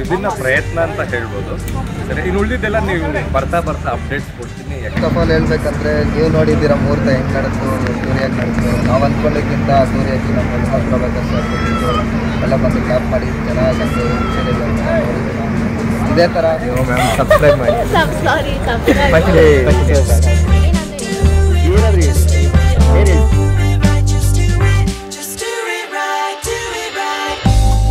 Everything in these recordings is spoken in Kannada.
ವಿಭಿನ್ನ ಪ್ರಯತ್ನ ಅಂತ ಹೇಳ್ಬೋದು ಸರಿ ಇನ್ನು ಉಳಿದಿದ್ದೆಲ್ಲ ನೀವು ಬರ್ತಾ ಬರ್ತಾ ಅಪ್ಡೇಟ್ಸ್ ಕೊಡ್ತೀನಿ ಯಾಕೆ ಫಸ್ಟ್ ಆಫ್ ಆಲ್ ಹೇಳ್ಬೇಕಂದ್ರೆ ನೀವು ನೋಡಿದ್ದೀರ ಮುಹೂರ್ತ ಹೆಂಗೆ ನಡೆದು ಸೂರ್ಯಕ್ಕೆ ನಡೆದು ನಾವು ಅಂದ್ಕೊಂಡಿದ್ದಕ್ಕಿಂತ ಸೂರ್ಯಕ್ಕೆ ನಮ್ಮ ಹೆಲ್ಮೆಟ್ ಪ್ರಭಾಕರ್ ಸರ್ ಬಂದಿದ್ದು ಎಲ್ಲ ಬಂದು ಕ್ಲಾಪ್ ಮಾಡಿ ಚೆನ್ನಾಗಿ ಹುಷಾರಿಲ್ಲ ಅಂತ ನೋಡಿದ್ದೀರ ಇದೇ ಥರ ನೀವು ಮ್ಯಾಮ್ ಸಬ್ಸ್ಕ್ರೈಬ್ ಮಾಡಿ ಸಬ್ ಸಾರಿ ಸಬ್ಸ್ಕ್ರೈಬ್ ಏನಾದರೂ ಹೇಳಿ Just do it, just do it right, do it right.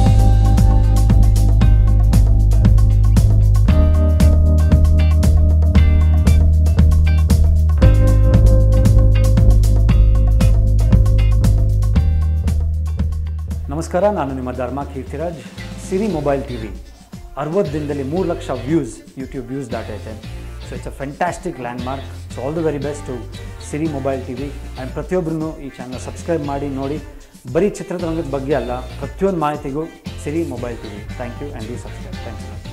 ನಮಸ್ಕಾರ ನಾನು ನಿಮ್ಮ Dharma Keerthiraj Siri mobile T V ಅರವತ್ತು ದಿನದಲ್ಲಿ ಮೂರು ಲಕ್ಷ ವ್ಯೂಸ್ ಯೂಟ್ಯೂಬ್ ವ್ಯೂಸ್ ದಾಟೈತೆ so it's a fantastic landmark so all the very best to Siri mobile T V and ಪ್ರತಿಯೊಬ್ಬರೂ ಈ ಚಾನಲ್ ಸಬ್ಸ್ಕ್ರೈಬ್ ಮಾಡಿ ನೋಡಿ ಬರೀ ಚಿತ್ರರಂಗದ ಬಗ್ಗೆ ಅಲ್ಲ ಪ್ರತಿಯೊಂದು ಮಾಹಿತಿಗೂ Siri mobile T V thank you and you subscribe thank you